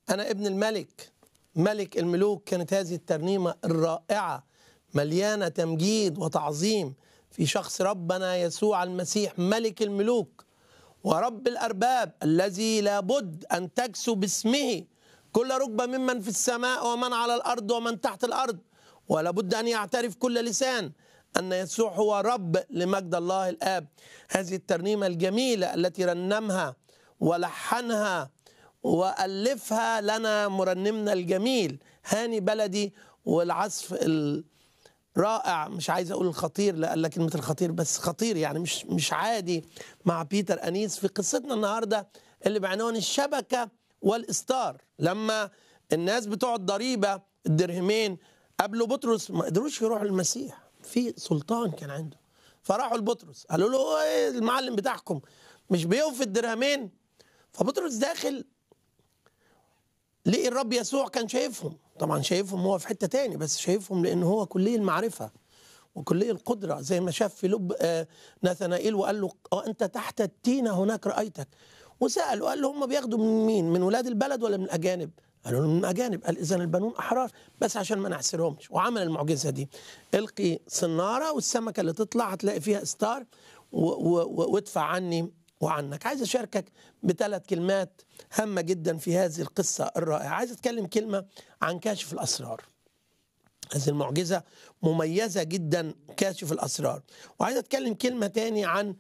أنا ابن الملك ملك الملوك كانت هذه الترنيمة الرائعة مليانة تمجيد وتعظيم في شخص ربنا يسوع المسيح ملك الملوك ورب الأرباب الذي لابد أن تكسو باسمه كل ركبة ممن في السماء ومن على الأرض ومن تحت الأرض ولابد أن يعترف كل لسان أن يسوع هو رب لمجد الله الآب هذه الترنيمة الجميلة التي رنمها ولحنها وألفها لنا مرنمنا الجميل هاني بلدي والعزف الرائع مش عايز أقول الخطير لا قال لك كلمة الخطير بس خطير يعني مش مش عادي مع بيتر أنيس في قصتنا النهاردة اللي بعنوان الشبكة والإستار لما الناس بتوع الضريبة الدرهمين قابلوا بطرس ما قدروش يروحوا المسيح في سلطان كان عنده فراحوا لبطرس قالوا له ايه المعلم بتاعكم مش بيوفي الدرهمين فبطرس داخل لقي الرب يسوع كان شايفهم طبعا شايفهم هو في حته تاني بس شايفهم لان هو كلي المعرفه وكلي القدره زي ما شاف في لب آه ناثنائيل وقال له اه انت تحت التينه هناك رايتك وساله قال له هم بياخدوا من مين؟ من ولاد البلد ولا من الاجانب؟ قالوا له من اجانب قال اذا البنون احرار بس عشان ما نحسرهمش وعمل المعجزه دي القي صناره والسمكه اللي تطلع هتلاقي فيها استار وادفع عني وعنك عايز اشاركك بثلاث كلمات هامه جدا في هذه القصه الرائعه عايز اتكلم كلمه عن كاشف الاسرار هذه المعجزه مميزه جدا كاشف الاسرار وعايز اتكلم كلمه تاني عن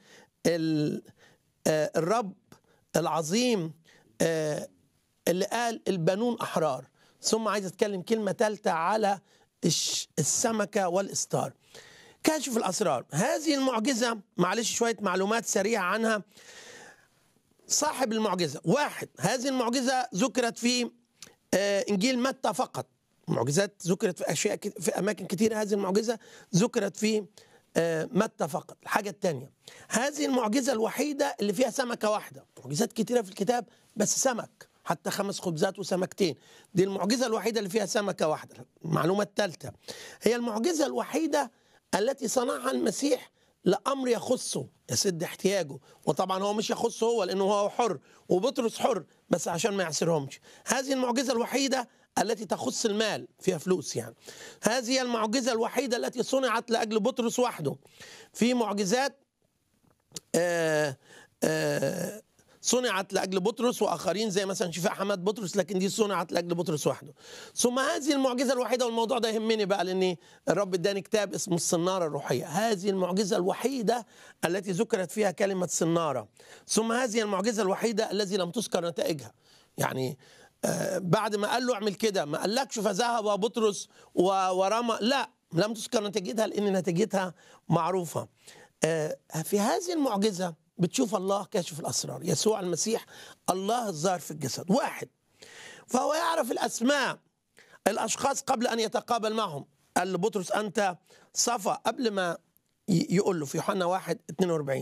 الرب العظيم اللي قال البنون احرار ثم عايز اتكلم كلمه ثالثه على السمكه والاستار كاشف الاسرار هذه المعجزه معلش شويه معلومات سريعه عنها صاحب المعجزه واحد هذه المعجزه ذكرت في انجيل متى فقط معجزات ذكرت في اشياء في اماكن كثيره هذه المعجزه ذكرت في متى فقط الحاجه الثانيه هذه المعجزه الوحيده اللي فيها سمكه واحده معجزات كثيره في الكتاب بس سمك حتى خمس خبزات وسمكتين دي المعجزه الوحيده اللي فيها سمكه واحده المعلومه الثالثه هي المعجزه الوحيده التي صنعها المسيح لامر يخصه يسد احتياجه وطبعا هو مش يخصه هو لانه هو حر وبطرس حر بس عشان ما يعسرهمش هذه المعجزه الوحيده التي تخص المال فيها فلوس يعني هذه المعجزه الوحيده التي صنعت لاجل بطرس وحده في معجزات آآ آآ صنعت لاجل بطرس واخرين زي مثلا شفاء حماد بطرس لكن دي صنعت لاجل بطرس وحده ثم هذه المعجزه الوحيده والموضوع ده يهمني بقى لان الرب اداني كتاب اسمه الصناره الروحيه هذه المعجزه الوحيده التي ذكرت فيها كلمه صناره ثم هذه المعجزه الوحيده التي لم تذكر نتائجها يعني آه بعد ما قال له اعمل كده ما قالكش فذهب بطرس ورمى لا لم تذكر نتيجتها لان نتيجتها معروفه آه في هذه المعجزه بتشوف الله كاشف الاسرار يسوع المسيح الله الظاهر في الجسد واحد فهو يعرف الاسماء الاشخاص قبل ان يتقابل معهم قال لبطرس انت صفا قبل ما يقول له في يوحنا 1 42